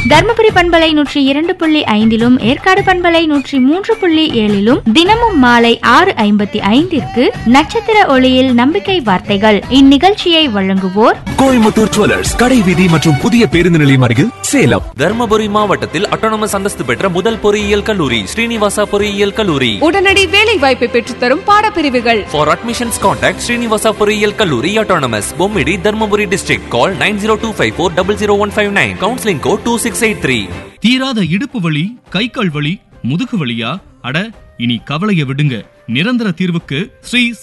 தர்மபுரி பண்பலை நூற்றி இரண்டு புள்ளி ஐந்திலும் ஏற்காடு பண்பலை நூற்றி மூன்று புள்ளி ஏழிலும் தினமும் மாலை ஆறு ஐம்பத்தி ஐந்திற்கு நட்சத்திர ஒளியில் நம்பிக்கை வார்த்தைகள் இந்நிகழ்ச்சியை வழங்குவோர் கோயம்புத்தூர் ஜுவல்லர்ஸ் கடை வீதி மற்றும் புதிய பேருந்து நிலையம் அருகில் சேலம் தர்மபுரி மாவட்டத்தில் அட்டானமஸ் அந்தஸ்து பெற்ற முதல் பொறியியல் கல்லூரி ஸ்ரீனிவாசா பொறியியல் கல்லூரி உடனடி வேலை வாய்ப்பை பெற்றுத்தரும் பாடப்பிரிவுகள் For admissions, contact Srinivasa பொறியியல் கல்லூரி autonomous Bommidi Dharmapuri district. Call 9025400159. Counseling code 2683. தீராத இடுப்பு வலி கை கால் வலி முதுகு வலியா அட இனி கவலைய விடுங்க நிரந்தர தீர்வுக்கு ஸ்ரீ